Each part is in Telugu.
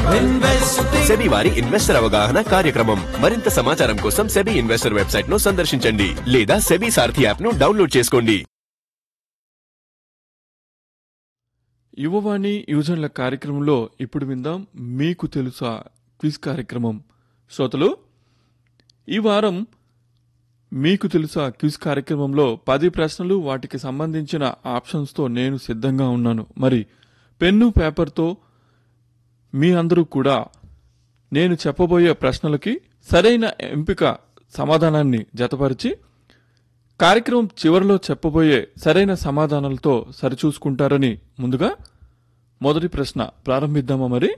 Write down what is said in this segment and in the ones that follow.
సెబీ వారి ఇన్వెస్టర్ అవగాహన కార్యక్రమం మరింత సమాచారం కోసం సెబీ ఇన్వెస్టర్ వెబ్సైట్ ను సందర్శించండి లేదా సెబీ సారథి యాప్ ను డౌన్లోడ్ చేసుకోండి యువవాణి యువజనుల కార్యక్రమంలో ఇప్పుడు విందాం మీకు తెలుసా క్విజ్ కార్యక్రమం శ్రోతలు ఈ వారం మీకు తెలుసా క్విజ్ కార్యక్రమంలో పది ప్రశ్నలు వాటికి సంబంధించిన ఆప్షన్స్తో నేను సిద్ధంగా ఉన్నాను మరి పెన్ను పేపర్తో మీ అందరూ కూడా నేను చెప్పబోయే ప్రశ్నలకి సరైన ఎంపిక సమాధానాన్ని జతపరిచి కార్యక్రమం చివరిలో చెప్పబోయే సరైన సమాధానాలతో సరిచూసుకుంటారని ముందుగా మొదటి ప్రశ్న ప్రారంభిద్దామా మరి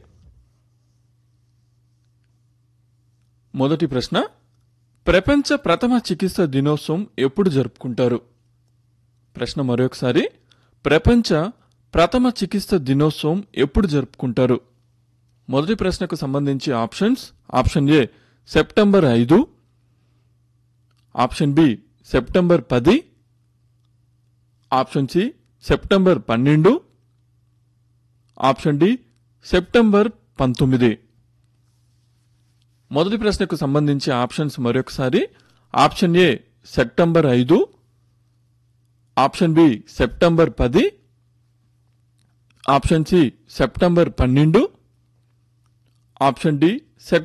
మొదటి ప్రశ్న ప్రపంచ ప్రథమ చికిత్స దినోత్సవం ఎప్పుడు జరుపుకుంటారు ప్రశ్న మరొకసారి ప్రపంచ ప్రథమ చికిత్స దినోత్సవం ఎప్పుడు జరుపుకుంటారు మొదటి ప్రశ్నకు సంబంధించి ఆప్షన్స్ ఆప్షన్ ఏ సెప్టెంబర్ ఐదు ఆప్షన్ బి సెప్టెంబర్ పది ఆప్షన్ సి సెప్టెంబర్ పన్నెండు ఆప్షన్ డి సెప్టెంబర్ పంతొమ్మిది మొదటి ప్రశ్నకు సంబంధించి ఆప్షన్స్ మరొకసారి ఆప్షన్ ఏ సెప్టెంబర్ ఐదు ఆప్షన్ బి సెప్టెంబర్ పది ఆప్షన్ సి సెప్టెంబర్ పన్నెండు ఆప్షన్ డి సెప్